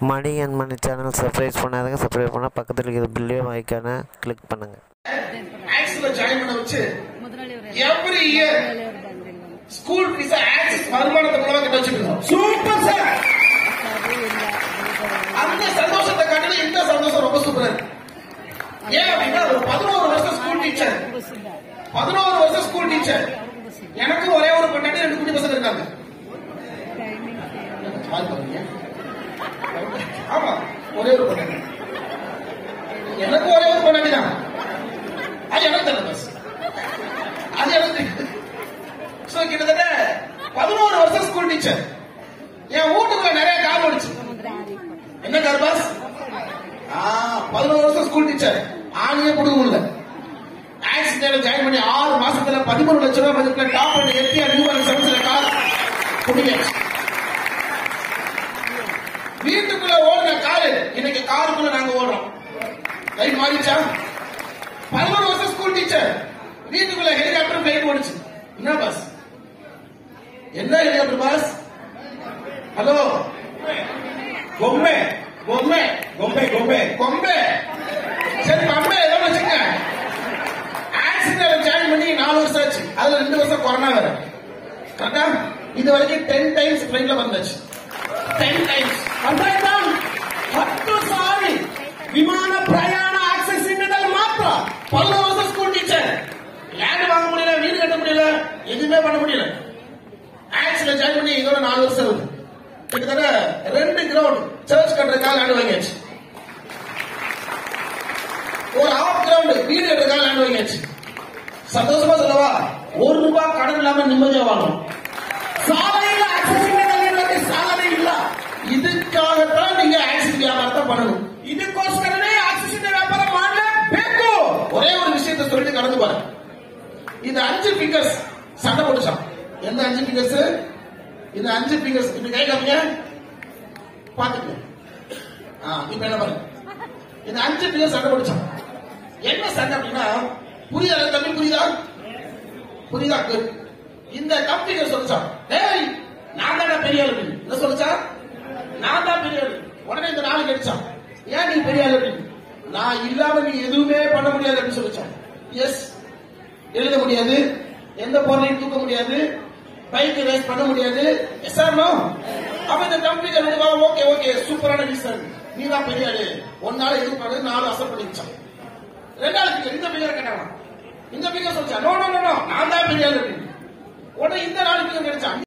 Money and Mani channel subscribe பண்ணாதங்க subscribe பண்ணால் பக்கத்தில் இருக்கிற பில்லையும் ஐக்கானை கிளிக் பண்ணுங்கள் ஆக்ஸ்ல ஜாயின் பண்ண வச்சு முதலாளி ஒரு எவ்ரி இயர் முதலாளி ஒரு பேங்க் ஸ்கூல் ஃபீஸ் ஆக்சிஸ் வருமானத்தை மூலமா கட்ட வச்சிருக்கோம் சூப்பர் சார் அந்த சந்தோஷத்தை காட்டில இந்த சந்தோஷம் ரொம்ப சூப்பரா இருக்கு ஏன் அப்படின்னா ஒரு பதினோரு வருஷம் ஸ்கூல் டீச்சர் பதினோரு வருஷம் ஸ்கூல் டீச்சர் எனக்கு ஒரே ஒரு பொண்டாட்டி ரெண்டு குட்டி பசங்க இருக்காங்க பால் பாருங்க. ஆமா ஒரே ஒரு பொண்டாட்டி எனக்கு ஒரே ஒரு பொண்டாட்டி தான் அது எனக்கு தெரியல பஸ் அது எனக்கு தெரியும். So, கிட்டத்தட்ட பதினோரு வருஷம் ஸ்கூல் டீச்சர் என் வீட்டுக்குள்ள நிறைய கார் ஓடிச்சு என்ன கார் பாஸ் பதினோரு வருஷம் ஸ்கூல் டீச்சர் ஆணியே கொடுக்க முடியல ஆக்சிடென்ட்ல ஜாயின் பண்ணி ஆறு மாசத்துல பதிமூணு லட்சம் ரூபாய் மதிப்புல டாப் அண்ட் எத்தி நியூ செவன்ஸ்ல கார் குடியாச்சு வீட்டுக்குள்ள ஓடுன காரு இன்னைக்கு காருக்குள்ள நாங்க ஓடுறோம் லைட் மாறிச்சா பதினோரு வருஷம் ஸ்கூல் டீச்சர் வீட்டுக்குள்ள ஹெலிகாப்டர் பிளைட் ஓடுச்சு என்ன பாஸ் என்ன ஹெலிகாப்டர் பாஸ் ஹலோ பொம்மை பொம்மை பொம்மை பொம்மை பொம்மை சரி பொம்மை ஏதோ வச்சுங்க ஆக்சிடென்ட் ஜாயின் பண்ணி நாலு வருஷம் ஆச்சு அதுல ரெண்டு வருஷம் கொரோனா வேற கரெக்டா இது வரைக்கும் டென் டைம்ஸ் பிளைட்ல வந்தாச்சு ಟೆನ್ ಟೈಮ್ಸ್ ಅರ್ಥ ಹತ್ತು ಸಾವಿರ ವಿಮಾನ ಪ್ರಯಾಣ ಆಕ್ಸೆಸ್ ಇಂಡಿಯಾದಲ್ಲಿ ಮಾತ್ರ பதினோரு வருஷம் ஸ்கூல் டீச்சர் லேண்ட் வாங்க முடியல வீடு கட்ட முடியல எதுவுமே பண்ண முடியல ஆக்ஸ்ல ஜாயின் பண்ணி இதோட நாலு வருஷம் இருக்கு கிட்டத்தட்ட ரெண்டு கிரவுண்ட் சர்ச் கட்டுறதுக்காக லேண்ட் வாங்கியாச்சு ஒரு ஆஃப் கிரவுண்ட் வீடு கட்டுறதுக்காக லேண்ட் வாங்கியாச்சு சந்தோஷமா சொல்லவா ஒரு ரூபாய் கடன் இல்லாம நிம்மதியா வாங்கணும் சாலையில ஆக்சஸ் இல்லைன்னு சாதனை இல்ல ಇದಕ್ಕಾಗತ್ತಾ நீங்க ಆಕ್ಸಿಸ್ ವ್ಯಾಪಾರ பண்ணணும் ಇದಕ್ಕೋಸ್ಕರನೇ ಆಕ್ಸಿಸ್ ವ್ಯಾಪಾರ ಮಾಡಲೇಬೇಕು ஒரே ஒரு விஷயத்தை சொல்லிட்டு கடந்து பாரு இந்த அஞ்சு ஃபிங்கர்ஸ் சண்டை போட்டுச்சான் எந்த அஞ்சு ஃபிங்கர்ஸ் இந்த அஞ்சு ஃபிங்கர்ஸ் இப்படி கை காமிங்க பாத்துக்கங்க ஆ, இப்ப என்ன பாருங்க இந்த அஞ்சு ஃபிங்கர்ஸ் சண்டை போட்டுச்சான் என்ன சண்டை அப்படின்னா புரியுதா தமிழ் புரியுதா புரியுதா Good. இந்த கம்பெனி சொல்லிச்சான் டேய் நான் தான் பெரிய ஆளு அப்படின்னு. என்ன சொல்லிச்சா நான் தான் பெரிய ஆளு உடனே இந்த நாலு கிடைச்சான் ஏன் நீ பெரிய ஆளு அப்படின்னு நான் இல்லாம நீ எதுவுமே பண்ண முடியாது அப்படின்னு சொல்லிச்சான் எஸ் எழுத முடியாது எந்த பொருளையும் தூக்க முடியாது பைக் ரேஸ் பண்ண முடியாது எஸ் ஆர் நோ அப்ப இந்த கம்பெனி சொல்லுவா ஓகே ஓகே சூப்பரான ரீசன் நீ தான் பெரிய ஆளு ஒன்னால இது பண்ணு நாலு அசல் பண்ணிச்சான் ரெண்டாவது பிகர் இந்த பிகர் கேட்டாங்க இந்த பிகர் சொல்லிச்சா நோ நோ நோ நான் தான் பெரிய ஆளு அப்படின்னு உடனே இந்த நாலு பிகர் கிடைச்சான்